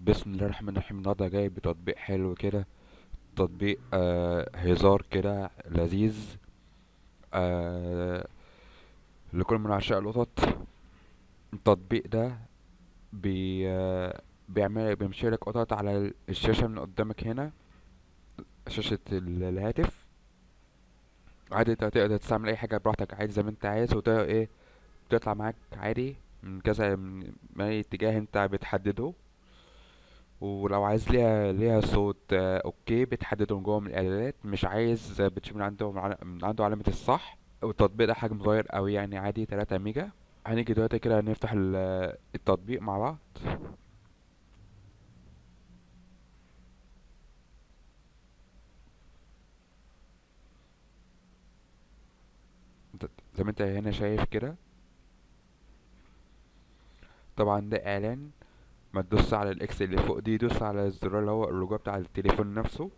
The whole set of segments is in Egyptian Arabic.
بسم الله الرحمن الرحيم النهارده جاي بتطبيق حلو كده تطبيق آه هزار كده لذيذ آه لكل من عشاق القطط التطبيق ده بي آه بيعمل بيمشي لك قطط على الشاشة من قدامك هنا شاشة ال- الهاتف عادي انت تقدر تستعمل اي حاجة براحتك عادي زي ما انت عايز وده ايه بتطلع معاك عادي من كذا من من اي اتجاه انت بتحدده ولو عايز ليها ليها صوت آه، اوكي بتحدده من جوه من الاعدادات مش عايز آه، بتشيل من عنده من عل- من عنده علامة الصح والتطبيق ده حجم صغير قوي يعني عادي 3 ميجا هنيجي دلوقتي كده نفتح ال- التطبيق مع بعض انت- زي ما انت هنا شايف كده طبعا ده اعلان ما تدوس على الاكس اللي فوق دي دوس على الزرار اللي هو الرجوع بتاع التليفون نفسه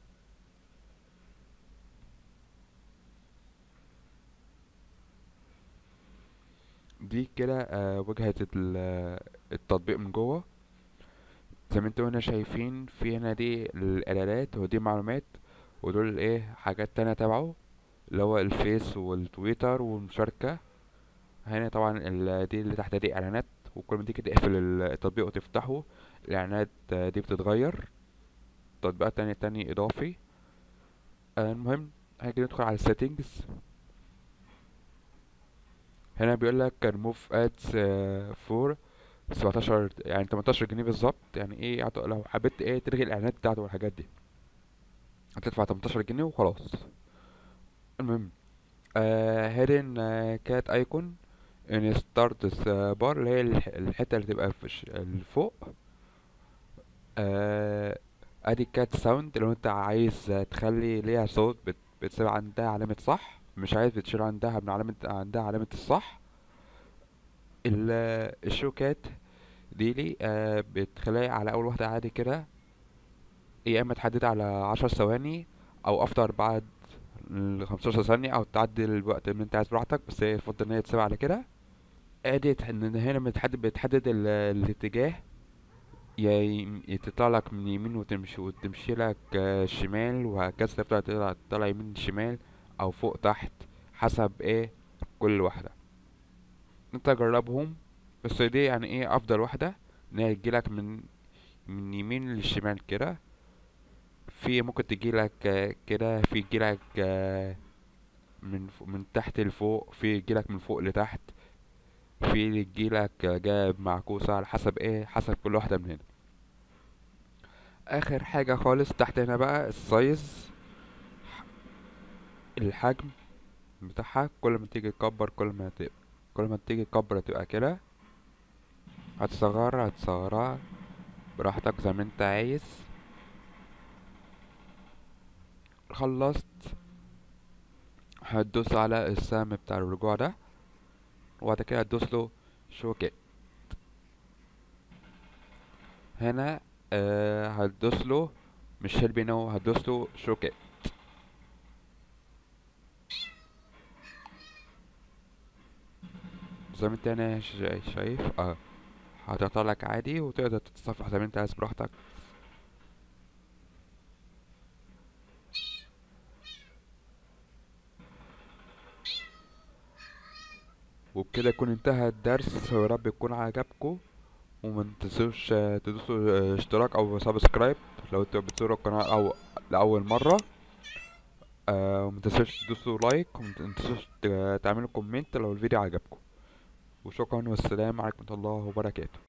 دي كده آه، واجهة ال- التطبيق من جوه زي ما انتوا هنا شايفين في هنا دي الاعلانات ودي معلومات ودول ايه حاجات تانية تبعه اللي هو الفيس والتويتر والمشاركة هنا طبعا ال- دي اللي تحت دي اعلانات وكل ما تيجي تقفل ال- التطبيق وتفتحه الاعلانات آه، دي بتتغير تطبيقات تانية تاني اضافي آه، المهم هنيجي ندخل على السيتنجز هنا بيقول لك remove ads آه، for 17 يعني 18 جنيه بالظبط يعني ايه يعني لو حبيت ايه تلغي الاعلانات بتاعته والحاجات دي هتدفع 18 جنيه وخلاص المهم آه hidden آه cat icon in start bar اللي هي الح- الحتة اللي تبقى في الش- اللي فوق آه ادي كات ساوند لو انت عايز آه، تخلي ليها صوت بت- بتسيب عندها علامة صح مش عايز بتشيل عندها من علامة عندها علامة الصح ال- الشوكات دي لي آه بتخليها على اول واحدة عادي كده يا اما تحددها على عشر ثواني او افتر بعد ال 15 ثانية او تعدي الوقت اللي انت عايز براحتك بس هي يفضل ان هي تسيب على كده ادي ان هنا بتحدد بتحدد ال- الاتجاه يا يم- يا تطلع لك من يمين وتمشي وتمشي لك آه، شمال وهكذا تفضل تطلع تطلع يمين شمال او فوق تحت حسب ايه كل واحدة انت جربهم بس دي يعني ايه افضل واحدة ان هي تجيلك من من يمين للشمال كده في ممكن تجيلك آه، كده في يجيلك آه، من ف- من تحت لفوق في يجيلك من فوق لتحت في يجيلك آه، جاب معكوسة على حسب ايه حسب كل واحدة من هنا اخر حاجة خالص تحت هنا بقى السايز الحجم بتاعها كل ما تيجي تكبر كل ما تبقى كل ما تيجي تكبر تبقى كده هتصغرها هتصغرها براحتك زي ما انت عايز خلصت هتدوس على السهم بتاع الرجوع ده وبعد كده هتدوس له شو كده هنا آه هتدوس له مش هيلبي نو هتدوس له شو كده زي ما انت هنا شا- شايف اه هتقطع لك عادي وتقدر تتصفح زي ما انت عايز براحتك وبكده يكون انتهى الدرس ويا رب يكون عجبكم وما تنسوش آه، تدوسوا آه، اشتراك او سبسكرايب لو انتوا بتزوروا القناة او لأول مرة آه وما تنسوش تدوسوا لايك وما تنسوش ت- تعملوا كومنت لو الفيديو عجبكم وشكرا والسلام عليكم ورحمة الله وبركاته